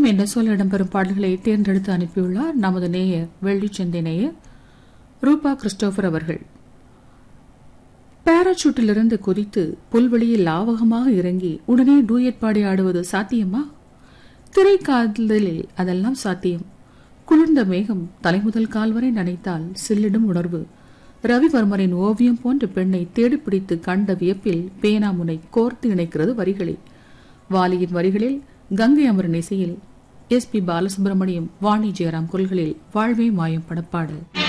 என்ற சொல்ல இடம்பெறும் பாடல்களை தேர்ந்தெடுத்து அனுப்பியுள்ளார் நமது நேயர் வெள்ளிச்சந்தை நேயர் ரூபா கிறிஸ்டோபர் அவர்கள் பாராசூட்டிலிருந்து குதித்து புல்வெளியில் லாவகமாக இறங்கி உடனே டூயட் பாடி ஆடுவது சாத்தியமா திரைக்காதலில் அதெல்லாம் சாத்தியம் குளிர்ந்த மேகம் தலைமுதல் கால் வரை நனைத்தால் சில்லிடும் உணர்வு ரவிவர்மரின் ஓவியம் போன்ற பெண்ணை தேடிப்பிடித்து கண்ட வியப்பில் பேனாமுனை கோர்த்து இணைக்கிறது வரிகளை வாலியின் வரிகளில் கங்கை அமரன் இசையில் எஸ் பி பாலசுப்ரமணியம் வாணி ஜெயராம் குரல்களில் வாழ்வே மாயம் படப்பாடு